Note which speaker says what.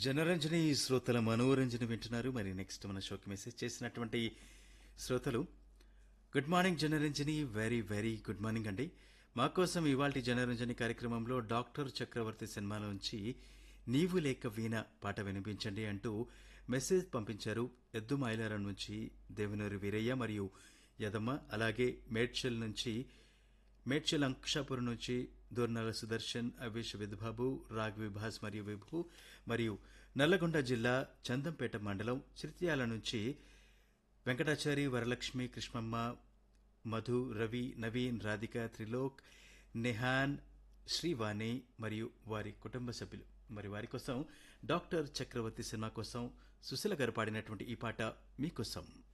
Speaker 1: జనరంజని శ్రోతల మనోరంజన వింటున్నారు మరి నెక్స్ట్ మన షోకి మెసేజ్ చేసినటువంటి శ్రోతలు good morning Janaranjani very very good morning అండి మా కోసం ఇవాళ జనరంజని కార్యక్రమంలో డాక్టర్ చక్రవర్తి సినిమాలోంచి నీవు లేక వీణ పాట వినిపించండి అంటూ మెసేజ్ పంపించారు ఎద్దు మైలారం నుంచి దేవనూరి వీరయ్య మరియు యదమ్మ అలాగే మేడ్చల్ నుంచి మేడ్చల్ అంకుషాపురం నుంచి దూర్నగ సుదర్శన్ అవిష్ విధుబాబు రాగ్ విభాస్ మరియు విభు మరియు నల్లగొండ జిల్లా చందంపేట మండలం చిరిత్యాల నుంచి వెంకటాచారి వరలక్ష్మి కృష్ణమ్మ మధు రవి నవీన్ రాధిక త్రిలోక్ నిహాన్ శ్రీవాణి మరియు వారి కుటుంబ సభ్యులు మరి వారి కోసం డాక్టర్ చక్రవర్తి సినిమా కోసం సుశీల గారు పాడినటువంటి ఈ పాట మీకోసం